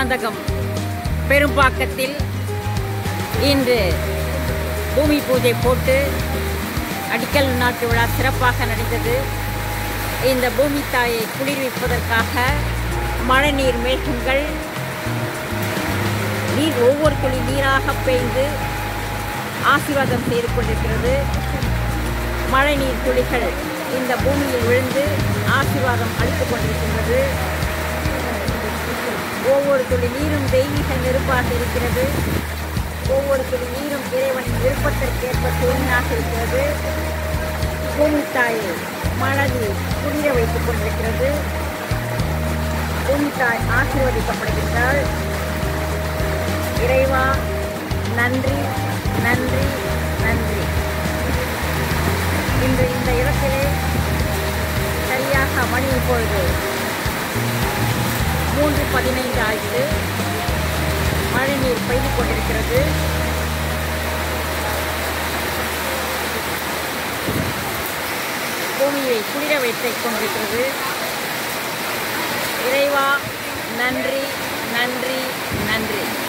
மதுராந்தகம் பெரும்பாக்கத்தில் இன்று பூமி பூஜை போட்டு அடிக்கல் நாட்டு விழா சிறப்பாக நடந்தது இந்த பூமி தாயை குளிர்விப்பதற்காக மழைநீர் மேகங்கள் நீர் ஒவ்வொரு துளி நீராக பெய்து ஆசீர்வாதம் செய்து கொண்டிருக்கிறது மழைநீர் துளிகள் இந்த பூமியில் விழுந்து ஆசீர்வாதம் அளித்துக் கொண்டிருக்கின்றது ஒவ்வொரு துளி நீரும் தெய்வீக நெருப்பாக இருக்கிறது ஒவ்வொரு துளி நீரும் இறைவனின் விருப்பத்திற்கேற்ப தூய்மையாக இருக்கிறது பூமி தாயை மனதில் குளிர வைத்துக் கொண்டிருக்கிறது பூமி தாய் ஆசீர்வதிக்கப்படுகின்றாள் இறைவா நன்றி நன்றி நன்றி இன்று இந்த இடத்திலே சரியாக மணி இப்பொழுது மூன்று பதினைந்து ஆகிறது மழைநீர் பெய்து கொண்டிருக்கிறது பூமியை குளிர வைத்துக் கொண்டிருக்கிறது இறைவா நன்றி நன்றி நன்றி